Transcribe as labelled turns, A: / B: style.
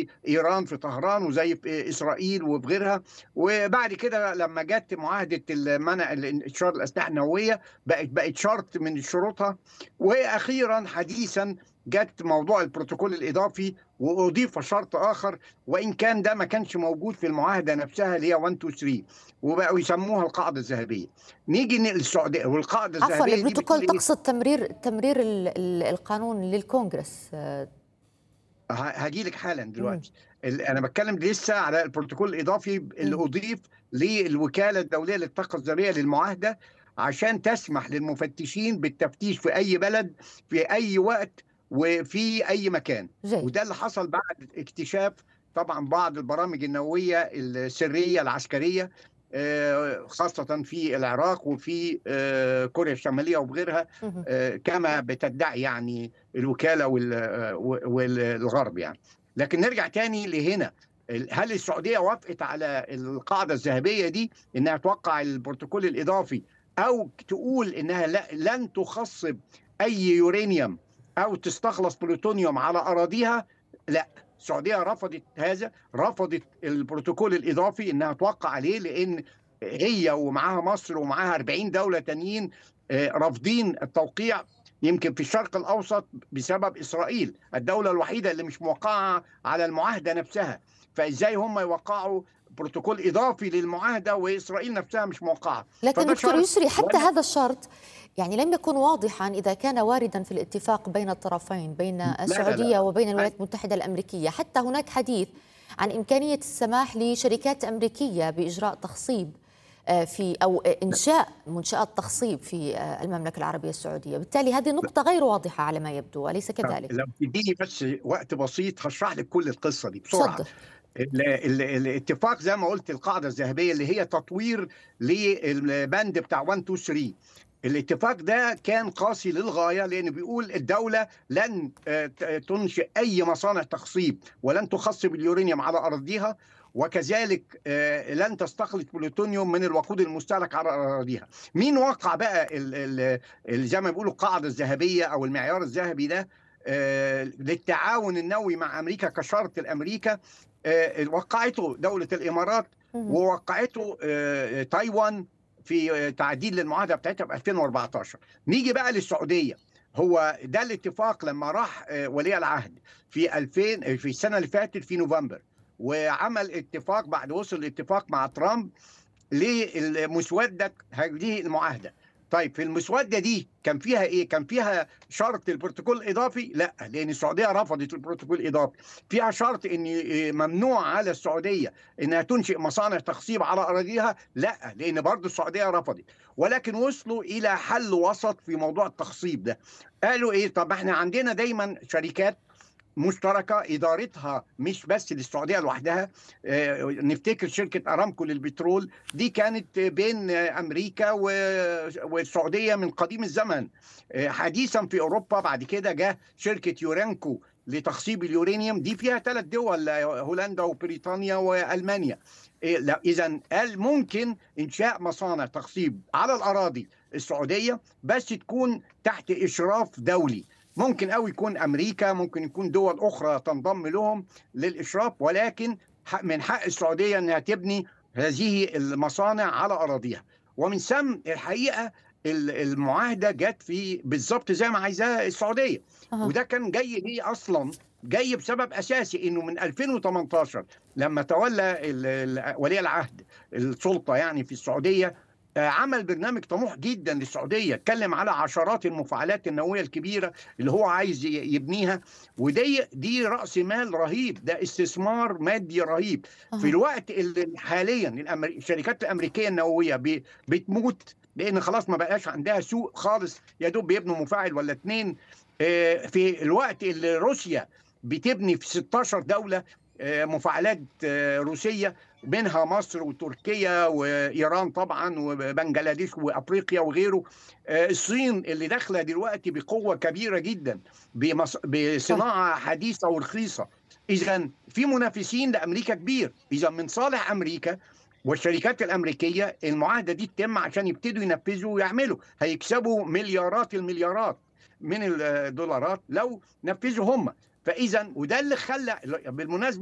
A: زي ايران في طهران وزي في اسرائيل وفي غيرها وبعد كده لما جت معاهده المنع انتشار الاسلحه النوويه بقت بقت شرط من شروطها واخيرا حديثا جت موضوع البروتوكول الاضافي واضيف شرط اخر وان كان ده ما كانش موجود في المعاهده نفسها اللي هي 1 2 3 وبقوا يسموها القاعده الذهبيه. نيجي للسعوديه والقاعده
B: عفوا
A: الذهبيه دي
B: البروتوكول
A: بتقول إيه؟
B: تقصد تمرير تمرير ال- ال- القانون للكونغرس آه،
A: هاجي لك حالا دلوقتي ال- انا بتكلم لسه على البروتوكول الاضافي اللي
B: مم.
A: اضيف للوكاله الدوليه للطاقه الذريه للمعاهده عشان تسمح للمفتشين بالتفتيش في اي بلد في اي وقت وفي اي مكان
B: جيد
A: وده اللي حصل بعد اكتشاف طبعا بعض البرامج النوويه السريه العسكريه آه، خاصه في العراق وفي آه، كوريا الشماليه وغيرها
B: مهم.
A: آه، كما بتدعي يعني الوكاله وال- آه، والغرب يعني لكن نرجع تاني لهنا ال- هل السعوديه وافقت على القاعده الذهبيه دي انها توقع البروتوكول الاضافي او تقول انها لا لن تخصب اي يورانيوم او تستخلص بلوتونيوم على اراضيها لا السعوديه رفضت هذا رفضت البروتوكول الاضافي انها توقع عليه لان هي ومعاها مصر ومعاها 40 دوله تانيين آه، رافضين التوقيع يمكن في الشرق الاوسط بسبب اسرائيل الدوله الوحيده اللي مش موقعه على المعاهده نفسها فازاي هم يوقعوا بروتوكول اضافي للمعاهده واسرائيل نفسها مش موقعه
B: لكن
A: فده
B: دكتور
A: شرط
B: يسري حتى
A: ولا-
B: هذا الشرط يعني لم يكن واضحا إذا كان واردا في الاتفاق بين الطرفين بين
A: لا،
B: السعودية وبين
A: لا.
B: الولايات المتحدة الأمريكية حتى هناك حديث عن إمكانية السماح لشركات أمريكية بإجراء تخصيب آه، في أو إنشاء منشآت تخصيب في آه، المملكة العربية السعودية بالتالي هذه نقطة غير واضحة على ما يبدو أليس كذلك؟
A: لو تديني بس وقت بسيط هشرح لك كل القصه دي بسرعه
B: تفضل
A: ال- ال- الاتفاق زي ما قلت القاعده الذهبيه اللي هي تطوير للبند بتاع 1 2 3 الاتفاق ده كان قاسي للغايه لان بيقول الدوله لن آه، ت- تنشئ اي مصانع تخصيب ولن تخصب اليورانيوم على ارضها وكذلك آه، لن تستخلص بلوتونيوم من الوقود المستهلك على اراضيها. مين وقع بقى ال- ال- ال- زي ما بيقولوا القاعده الذهبيه او المعيار الذهبي ده آه، للتعاون النووي مع امريكا كشرط لامريكا آه، وقعته دوله الامارات
B: مهم.
A: ووقعته آه، تايوان في آه، تعديل للمعاهده بتاعتها في 2014 نيجي بقى للسعوديه هو ده الاتفاق لما راح آه، ولي العهد في 2000 في السنه اللي فاتت في نوفمبر وعمل اتفاق بعد وصل الاتفاق مع ترامب لمسوده هذه المعاهده طيب في المسوده دي كان فيها ايه؟ كان فيها شرط البروتوكول الاضافي؟ لا لان السعوديه رفضت البروتوكول الاضافي. فيها شرط ان ممنوع على السعوديه انها تنشئ مصانع تخصيب على اراضيها؟ لا لان برضه السعوديه رفضت. ولكن وصلوا الى حل وسط في موضوع التخصيب ده. قالوا ايه؟ طب احنا عندنا دايما شركات مشتركة إدارتها مش بس للسعودية لوحدها آه، نفتكر شركة أرامكو للبترول دي كانت بين آه، أمريكا و- والسعودية من قديم الزمن آه، حديثا في أوروبا بعد كده جاء شركة يورانكو لتخصيب اليورانيوم دي فيها ثلاث دول آه، هولندا وبريطانيا وألمانيا إذا قال ممكن إنشاء مصانع تخصيب على الأراضي السعودية بس تكون تحت إشراف دولي ممكن قوي يكون امريكا ممكن يكون دول اخرى تنضم لهم للاشراف ولكن حق- من حق السعوديه انها تبني هذه المصانع على اراضيها ومن ثم الحقيقه ال- المعاهده جت في بالظبط زي ما عايزاها السعوديه
B: أها.
A: وده كان جاي ليه اصلا جاي بسبب اساسي انه من 2018 لما تولى ال- ال- ولي العهد السلطه يعني في السعوديه آه، عمل برنامج طموح جدا للسعوديه اتكلم على عشرات المفاعلات النوويه الكبيره اللي هو عايز ي- يبنيها ودي دي راس مال رهيب ده استثمار مادي رهيب
B: أها.
A: في الوقت اللي حاليا الأمر- الشركات الامريكيه النوويه ب- بتموت لان خلاص ما بقاش عندها سوق خالص يا دوب بيبنوا مفاعل ولا اتنين آه، في الوقت اللي روسيا بتبني في 16 دوله آه، مفاعلات آه، روسيه منها مصر وتركيا وايران طبعا وبنجلاديش وافريقيا وغيره آه، الصين اللي داخله دلوقتي بقوه كبيره جدا بمص... بصناعه حديثه ورخيصه اذا في منافسين لامريكا كبير اذا من صالح امريكا والشركات الامريكيه المعاهده دي تتم عشان يبتدوا ينفذوا ويعملوا هيكسبوا مليارات المليارات من الدولارات لو نفذوا هم فاذا وده اللي خلى بالمناسبه